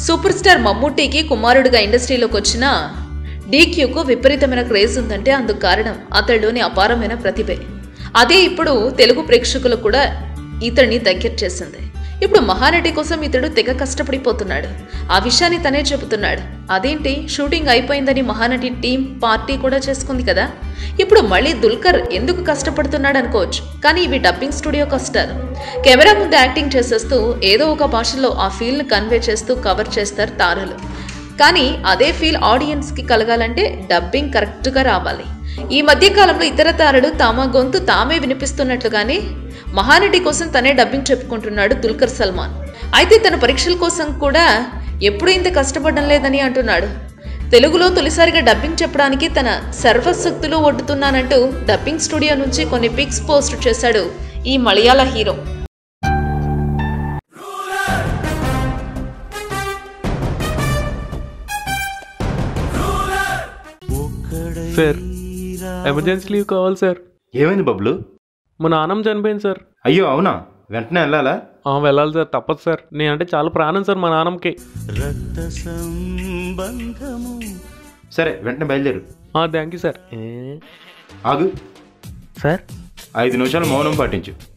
super star మమ్మూటీకి కుమారుడిగా ఇండస్ట్రీలోకి వచ్చిన డీక్యూకు విపరీతమైన క్రేజ్ ఉందంటే అందుకు కారణం అతడిలోని అపారమైన ప్రతిభే అదే ఇప్పుడు తెలుగు ప్రేక్షకులకు కూడా ఇతడిని దగ్గర చేసింది ఇప్పుడు మహానటి కోసం ఇతడు తెగ కష్టపడిపోతున్నాడు ఆ విషయాన్ని తనే చెబుతున్నాడు అదేంటి షూటింగ్ అయిపోయిందని మహానటి టీం పార్టీ కూడా చేసుకుంది కదా ఇప్పుడు మళ్ళీ దుల్కర్ ఎందుకు కష్టపడుతున్నాడు అనుకోవచ్చు కానీ ఇవి డబ్బింగ్ స్టూడియో కష్టాలు కెమెరా ముందు యాక్టింగ్ చేసేస్తూ ఏదో ఒక భాషలో ఆ ఫీల్ని కన్వే చేస్తూ కవర్ చేస్తారు తారలు కానీ అదే ఫీల్ ఆడియన్స్కి కలగాలంటే డబ్బింగ్ కరెక్ట్గా రావాలి ఈ మధ్య కాలంలో ఇతర తారలు తమ గొంతు తామే వినిపిస్తున్నట్లుగానే మహానటి కోసం తనే డబ్బింగ్ చెప్పుకుంటున్నాడు దుల్కర్ సల్మాన్ అయితే తన పరీక్షల కోసం కూడా ఎప్పుడూ ఇంత కష్టపడడం లేదని అంటున్నాడు తెలుగులో తొలిసారిగా డబ్బింగ్ చెప్పడానికి తన సర్వశక్తులు ఒడ్డుతున్నానంటూ డబ్బింగ్ స్టూడియో నుంచి కొన్ని పిక్స్ పోస్ట్ చేశాడు ఈ మలయాళ హీరో సార్ ఎమర్జెన్సీ లీవ్ కావాలి సార్ ఏమైంది బబ్లు మా నాన్నమ్మ చనిపోయింది సార్ అయ్యో అవునా వెంటనే వెళ్ళాలా ఆ, వెళ్ళాలి సార్ తప్పదు సార్ నేనంటే చాలా ప్రాణం సార్ మా నాన్నమ్మకి సరే వెంటనే బయలుదేరు థ్యాంక్ యూ సార్ ఆగు సార్ ఐదు నిమిషాలు మౌనం పాటించు